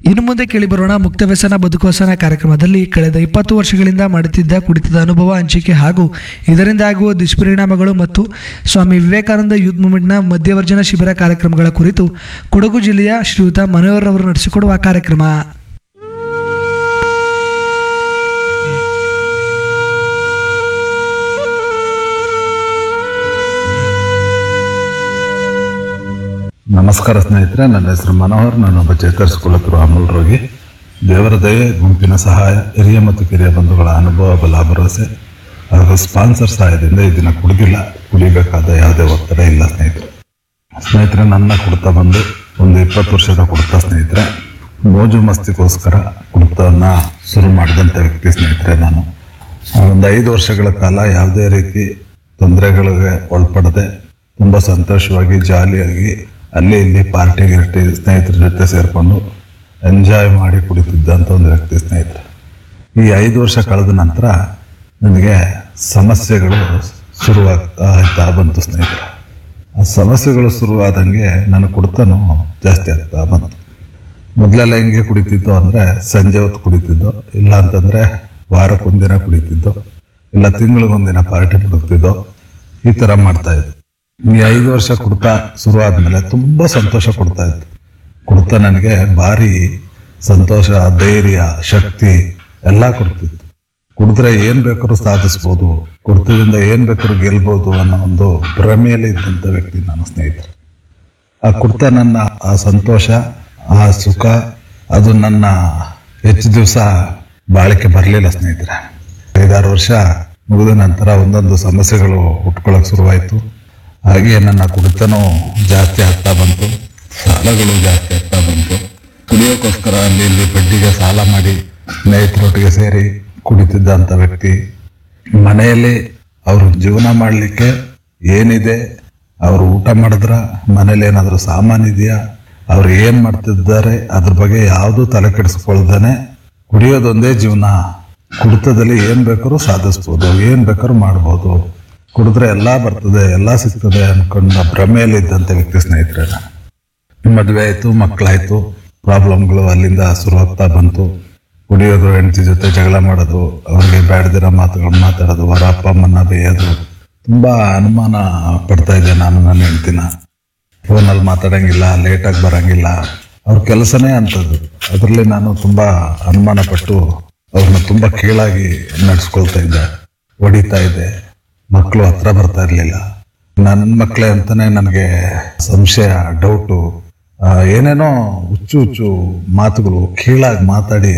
ಇನ್ನು ಮುಂದೆ ಕೇಳಿಬರೋಣ ಮುಕ್ತ ವ್ಯಸನ ಬದುಕೋಸನ ಕಾರ್ಯಕ್ರಮದಲ್ಲಿ ಕಳೆದ ಇಪ್ಪತ್ತು ವರ್ಷಗಳಿಂದ ಮಾಡುತ್ತಿದ್ದ ಕುಡಿತದ ಅನುಭವ ಹಂಚಿಕೆ ಹಾಗೂ ಇದರಿಂದ ಆಗುವ ದುಷ್ಪರಿಣಾಮಗಳು ಮತ್ತು ಸ್ವಾಮಿ ವಿವೇಕಾನಂದ ಯೂತ್ ಮೂವ್ಮೆಂಟ್ನ ಮಧ್ಯವರ್ಜನ ಶಿಬಿರ ಕಾರ್ಯಕ್ರಮಗಳ ಕುರಿತು ಕೊಡಗು ಜಿಲ್ಲೆಯ ಶ್ರೀಯುತ ಮನೋಹರ್ ಅವರು ನಡೆಸಿಕೊಡುವ ಕಾರ್ಯಕ್ರಮ ನಮಸ್ಕಾರ ಸ್ನೇಹಿತರೆ ನನ್ನ ಹೆಸರು ಮನೋಹರ್ ನಾನೊಬ್ಬ ಚೇತರಿಸಿಕೊಳ್ಳುತ್ತಿರುವ ಅಮೂಲ್ ರೋಗಿ ದೇವರ ದಯೆ ಗುಂಪಿನ ಸಹಾಯ ಹಿರಿಯ ಮತ್ತು ಕಿರಿಯ ಬಂಧುಗಳ ಅನುಭವ ಬಲ ಭರವಸೆ ಹಾಗೂ ಸ್ಪಾನ್ಸರ್ ಸಹಾಯದಿಂದ ಈ ದಿನ ಕುಡಿದಿಲ್ಲ ಕುಡಿಬೇಕಾದ ಯಾವುದೇ ಒತ್ತಡ ಇಲ್ಲ ಸ್ನೇಹಿತರೆ ಸ್ನೇಹಿತರೆ ನನ್ನ ಕುಡ್ತಾ ಬಂದು ಒಂದು ಇಪ್ಪತ್ತು ವರ್ಷದ ಕುಡ್ತಾ ಸ್ನೇಹಿತರೆ ಮೋಜು ಮಸ್ತಿಗೋಸ್ಕರ ಕುಡ್ತವನ್ನು ಶುರು ಮಾಡಿದಂಥ ವ್ಯಕ್ತಿ ಸ್ನೇಹಿತರೆ ನಾನು ಒಂದು ಐದು ವರ್ಷಗಳ ಕಾಲ ಯಾವುದೇ ರೀತಿ ತೊಂದರೆಗಳಿಗೆ ಒಳಪಡದೆ ತುಂಬ ಸಂತೋಷವಾಗಿ ಜಾಲಿಯಾಗಿ ಅಲ್ಲಿ ಇಲ್ಲಿ ಪಾರ್ಟಿ ಗಿರ್ಟಿ ಸ್ನೇಹಿತರ ಜೊತೆ ಸೇರಿಕೊಂಡು ಎಂಜಾಯ್ ಮಾಡಿ ಕುಡಿತಿದ್ದಂಥ ಒಂದು ವ್ಯಕ್ತಿ ಸ್ನೇಹಿತರೆ ಈ ಐದು ವರ್ಷ ಕಳೆದ ನಂತರ ನನಗೆ ಸಮಸ್ಯೆಗಳು ಶುರುವಾಗ್ತಾ ಇರ್ತಾ ಬಂತು ಸ್ನೇಹಿತರೆ ಆ ಸಮಸ್ಯೆಗಳು ಶುರುವಾದಂಗೆ ನನ್ನ ಕುಡ್ತನೂ ಜಾಸ್ತಿ ಆಗ್ತಾ ಬಂತು ಮೊದಲೆಲ್ಲ ಹೆಂಗೆ ಕುಡಿತಿದ್ದು ಅಂದರೆ ಸಂಜೆ ಹೊತ್ತು ಕುಡಿತಿದ್ದು ಇಲ್ಲ ಅಂತಂದರೆ ವಾರಕ್ಕೊಂದಿನ ಕುಡಿತಿದ್ದು ಇಲ್ಲ ತಿಂಗಳಿಗೊಂದಿನ ಪಾರ್ಟಿ ಬಿಡುತ್ತಿದ್ದೋ ಈ ಥರ ಮಾಡ್ತಾ ಇದ್ದು ಈ ಐದು ವರ್ಷ ಕುಡ್ತಾ ಶುರು ಆದಮೇಲೆ ತುಂಬ ಸಂತೋಷ ಕೊಡ್ತಾ ಇತ್ತು ಕುಡ್ತಾ ನನಗೆ ಭಾರಿ ಸಂತೋಷ ಧೈರ್ಯ ಶಕ್ತಿ ಎಲ್ಲ ಕೊಡ್ತಿತ್ತು ಕುಡಿದ್ರೆ ಏನು ಬೇಕಾದ್ರೂ ಸಾಧಿಸ್ಬೋದು ಕುಡ್ತದಿಂದ ಏನು ಬೇಕಾದ್ರೂ ಗೆಲ್ಬೋದು ಅನ್ನೋ ಒಂದು ಭ್ರಮೆಯಲ್ಲಿ ಇದ್ದಂಥ ವ್ಯಕ್ತಿ ನಾನು ಸ್ನೇಹಿತರೆ ಆ ಕುಡ್ತ ನನ್ನ ಆ ಸಂತೋಷ ಆ ಸುಖ ಅದು ನನ್ನ ಹೆಚ್ಚು ದಿವಸ ಬಾಳಿಕೆ ಬರಲಿಲ್ಲ ಸ್ನೇಹಿತರೆ ಐದಾರು ವರ್ಷ ಮುಗಿದ ನಂತರ ಒಂದೊಂದು ಸಮಸ್ಯೆಗಳು ಹುಟ್ಕೊಳ್ಳೋಕೆ ಶುರುವಾಯಿತು ಹಾಗೆ ನನ್ನ ಕುಡಿತನೂ ಜಾಸ್ತಿ ಆಗ್ತಾ ಬಂತು ಸಾಲಗಳು ಜಾಸ್ತಿ ಆಗ್ತಾ ಬಂತು ಕುಡಿಯೋಕ್ಕೋಸ್ಕರ ಅಲ್ಲಿ ಇಲ್ಲಿ ಬಡ್ಡಿಗೆ ಸಾಲ ಮಾಡಿ ಸ್ನೇಹಿತರೊಟ್ಟಿಗೆ ಸೇರಿ ಕುಡಿತಿದ್ದಂಥ ವ್ಯಕ್ತಿ ಮನೆಯಲ್ಲಿ ಅವರು ಜೀವನ ಮಾಡಲಿಕ್ಕೆ ಏನಿದೆ ಅವರು ಊಟ ಮಾಡಿದ್ರ ಮನೇಲಿ ಏನಾದರೂ ಸಾಮಾನು ಇದೆಯಾ ಅವ್ರು ಏನು ಮಾಡ್ತಿದ್ದಾರೆ ಅದ್ರ ಬಗ್ಗೆ ಯಾವುದೂ ತಲೆ ಕೆಡಿಸ್ಕೊಳ್ದೇನೆ ಕುಡಿಯೋದೊಂದೇ ಜೀವನ ಕುಡಿತದಲ್ಲಿ ಏನು ಬೇಕಾದ್ರೂ ಸಾಧಿಸ್ಬೋದು ಏನು ಬೇಕಾದ್ರೂ ಮಾಡ್ಬೋದು ಕುಡಿದ್ರೆ ಎಲ್ಲ ಬರ್ತದೆ ಎಲ್ಲ ಸಿಗ್ತದೆ ಅನ್ಕೊಂಡ ಭ್ರಮೆಯಲ್ಲಿ ಇದ್ದಂಥ ವ್ಯಕ್ತಿ ಸ್ನೇಹಿತರೆ ನಾನು. ಮದುವೆ ಆಯಿತು ಮಕ್ಕಳಾಯಿತು ಪ್ರಾಬ್ಲಮ್ಗಳು ಅಲ್ಲಿಂದ ಶುರುವಾಗ್ತಾ ಬಂತು ಕುಡಿಯೋದು ಹೆಂಡತಿ ಜೊತೆ ಜಗಳ ಮಾಡೋದು ಅವ್ರಿಗೆ ಬೇಡದಿರೋ ಮಾತುಗಳು ಮಾತಾಡೋದು ಅವರ ಅಪ್ಪ ಅಮ್ಮನ ಬೇಯೋದು ತುಂಬ ಅನುಮಾನ ಪಡ್ತಾ ಇದ್ದೆ ನಾನು ನನ್ನ ಹೆಂಡ್ತಿನ ಫೋನಲ್ಲಿ ಮಾತಾಡಂಗಿಲ್ಲ ಲೇಟಾಗಿ ಬರಂಗಿಲ್ಲ ಅವ್ರ ಕೆಲಸನೇ ಅಂಥದ್ದು ಅದರಲ್ಲಿ ನಾನು ತುಂಬ ಅನುಮಾನ ಪಟ್ಟು ಅವ್ರನ್ನ ತುಂಬ ಕೀಳಾಗಿ ನಡೆಸ್ಕೊಳ್ತಾ ಇದ್ದೆ ಹೊಡಿತಾ ಇದ್ದೆ ಮಕ್ಕಳು ಹತ್ರ ಬರ್ತಾ ಇರಲಿಲ್ಲ ನನ್ನ ಮಕ್ಕಳೇ ಅಂತಾನೆ ನನಗೆ ಸಂಶಯ ಡೌಟು ಏನೇನೋ ಹುಚ್ಚು ಹುಚ್ಚು ಮಾತುಗಳು ಕೀಳಾಗಿ ಮಾತಾಡಿ